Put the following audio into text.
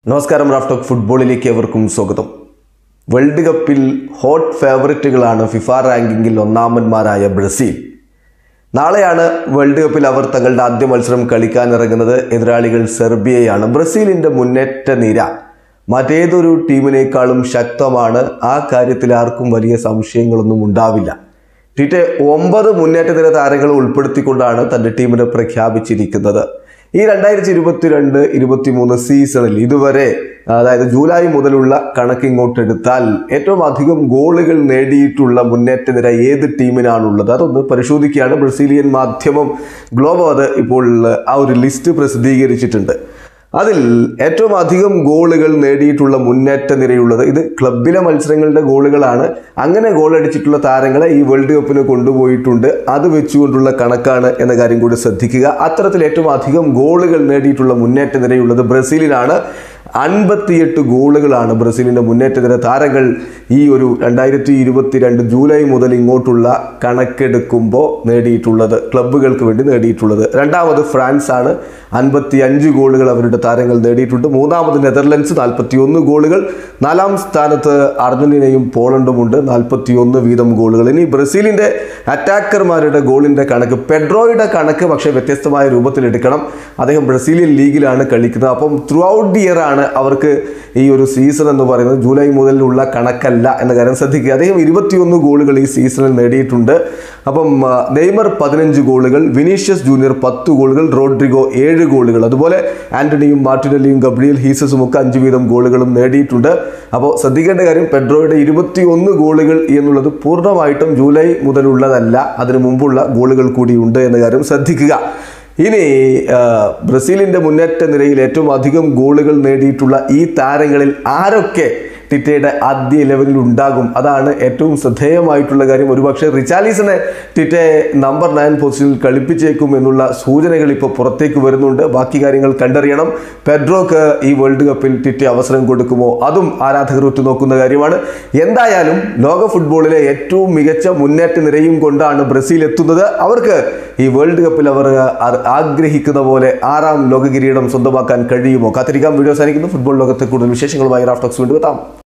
നമസ്കാരം റാഫ്റ്റോക്ക് ഫുട്ബോളിലേക്ക് എവർക്കും സ്വാഗതം വേൾഡ് കപ്പിൽ ഹോട്ട് ഫേവററ്റുകളാണ് ഫിഫ റാങ്കിങ്ങിൽ ഒന്നാമന്മാരായ ബ്രസീൽ നാളെയാണ് വേൾഡ് കപ്പിൽ അവർ തങ്ങളുടെ ആദ്യ മത്സരം കളിക്കാനിറങ്ങുന്നത് എതിരാളികൾ സെർബിയയാണ് ബ്രസീലിൻ്റെ മുന്നേറ്റ നിര മറ്റേതൊരു ടീമിനേക്കാളും ശക്തമാണ് ആ കാര്യത്തിൽ ആർക്കും വലിയ സംശയങ്ങളൊന്നും ഉണ്ടാവില്ല ടിറ്റെ ഒമ്പത് മുന്നേറ്റ നിര താരങ്ങളെ ഉൾപ്പെടുത്തിക്കൊണ്ടാണ് തൻ്റെ ടീമിനെ പ്രഖ്യാപിച്ചിരിക്കുന്നത് ഈ രണ്ടായിരത്തി ഇരുപത്തിരണ്ട് ഇരുപത്തി മൂന്ന് സീസണിൽ ഇതുവരെ അതായത് ജൂലൈ മുതലുള്ള കണക്ക് ഇങ്ങോട്ട് എടുത്താൽ ഏറ്റവും അധികം ഗോളുകൾ നേടിയിട്ടുള്ള മുന്നേറ്റ നിര ഏത് ടീമിനാണുള്ളത് അതൊന്ന് പരിശോധിക്കുകയാണ് ബ്രസീലിയൻ മാധ്യമം ഗ്ലോബോ അത് ഇപ്പോൾ ആ ഒരു ലിസ്റ്റ് പ്രസിദ്ധീകരിച്ചിട്ടുണ്ട് അതിൽ ഏറ്റവും അധികം ഗോളുകൾ നേടിയിട്ടുള്ള മുന്നേറ്റ നിരയുള്ളത് ഇത് ക്ലബിലെ മത്സരങ്ങളുടെ ഗോളുകളാണ് അങ്ങനെ ഗോൾ അടിച്ചിട്ടുള്ള താരങ്ങളെ ഈ വേൾഡ് കപ്പിന് കൊണ്ടുപോയിട്ടുണ്ട് അത് വെച്ചുകൊണ്ടുള്ള കണക്കാണ് എന്ന കാര്യം കൂടി ശ്രദ്ധിക്കുക അത്തരത്തിൽ ഏറ്റവും അധികം ഗോളുകൾ നേടിയിട്ടുള്ള മുന്നേറ്റ നിരയുള്ളത് ബ്രസീലിനാണ് അൻപത്തിയെട്ട് ഗോളുകളാണ് ബ്രസീലിൻ്റെ മുന്നേറ്റ നിര താരങ്ങൾ ഈ ഒരു രണ്ടായിരത്തി ഇരുപത്തിരണ്ട് ജൂലൈ മുതൽ ഇങ്ങോട്ടുള്ള കണക്കെടുക്കുമ്പോൾ നേടിയിട്ടുള്ളത് ക്ലബ്ബുകൾക്ക് വേണ്ടി നേടിയിട്ടുള്ളത് രണ്ടാമത് ഫ്രാൻസ് ആണ് അൻപത്തി അഞ്ച് ഗോളുകൾ അവരുടെ താരങ്ങൾ നേടിയിട്ടുണ്ട് മൂന്നാമത് നെതർലൻഡ്സ് നാൽപ്പത്തി ഒന്ന് ഗോളുകൾ നാലാം സ്ഥാനത്ത് അർജന്റീനയും പോളണ്ടും ഉണ്ട് നാൽപ്പത്തി ഒന്ന് വീതം ഗോളുകൾ ഇനി ബ്രസീലിൻ്റെ അറ്റാക്കർമാരുടെ ഗോളിൻ്റെ കണക്ക് പെഡ്രോയുടെ കണക്ക് പക്ഷേ വ്യത്യസ്തമായ രൂപത്തിലെടുക്കണം അദ്ദേഹം ബ്രസീലിയൻ ലീഗിലാണ് കളിക്കുന്നത് അപ്പം ത്രൂ ഔട്ട് ദി ഇയർ ആണ് അവർക്ക് ഈ ഒരു സീസൺ എന്ന് പറയുന്നത് ജൂലൈ മുതലുള്ള കണക്കല്ല എന്ന കാര്യം ശ്രദ്ധിക്കുക അദ്ദേഹം ഇരുപത്തിയൊന്ന് ഗോളുകൾ ഈ സീസണിൽ നേടിയിട്ടുണ്ട് അപ്പം ആ, നെയ്മർ പതിനഞ്ച് ഗോളുകൾ വിനീഷ്യസ് ജൂനിയർ പത്ത് ഗോളുകൾ റോഡ്രിഗോ ഏഴ് ഗോളുകൾ അതുപോലെ ആന്റണിയും മാർട്ടിനലിയും ഗബ്രിയൽ ഹീസസും ഒക്കെ അഞ്ച് വീതം ഗോളുകളും നേടിയിട്ടുണ്ട് അപ്പോൾ ശ്രദ്ധിക്കേണ്ട കാര്യം പെഡ്രോയുടെ ഇരുപത്തിയൊന്ന് ഗോളുകൾ എന്നുള്ളത് പൂർണ്ണമായിട്ടും ജൂലൈ മുതലുള്ളതല്ല അതിനു മുമ്പുള്ള ഗോളുകൾ കൂടിയുണ്ട് എന്ന കാര്യം ശ്രദ്ധിക്കുക ഇനി ആ, ബ്രസീലിന്റെ മുന്നേറ്റ നിരയിൽ ഏറ്റവും അധികം ഗോളുകൾ നേടിയിട്ടുള്ള ഈ താരങ്ങളിൽ ആരൊക്കെ ടിറ്റയുടെ ആദ്യ ലെവലിൽ ഉണ്ടാകും അതാണ് ഏറ്റവും ശ്രദ്ധേയമായിട്ടുള്ള കാര്യം ഒരുപക്ഷെ റിച്ചാലിസിനെ ടിറ്റെ നമ്പർ നയൻ പൊസിഷനിൽ കളിപ്പിച്ചേക്കും എന്നുള്ള സൂചനകൾ ഇപ്പോൾ പുറത്തേക്ക് വരുന്നുണ്ട് ബാക്കി കാര്യങ്ങൾ കണ്ടറിയണം പെഡ്രോക്ക് ഈ വേൾഡ് കപ്പിൽ ടിറ്റെ അവസരം കൊടുക്കുമോ അതും ആരാധകർ ഉറ്റുനോക്കുന്ന കാര്യമാണ് എന്തായാലും ലോക ഫുട്ബോളിലെ ഏറ്റവും മികച്ച മുന്നേറ്റ നിരയും കൊണ്ടാണ് ബ്രസീൽ എത്തുന്നത് അവർക്ക് ഈ വേൾഡ് കപ്പിൽ അവർ ആ- ആഗ്രഹിക്കുന്ന പോലെ ആറാം ലോക കിരീടം സ്വന്തമാക്കാൻ കഴിയുമോ കാത്തിരിക്കാം വീഡിയോ സാധിക്കുന്നു ഫുട്ബോൾ ലോകത്തെ കൂടുതൽ വിശേഷങ്ങളുമായി റാഫ്റ്റോക്സ് വീണ്ടും എത്താം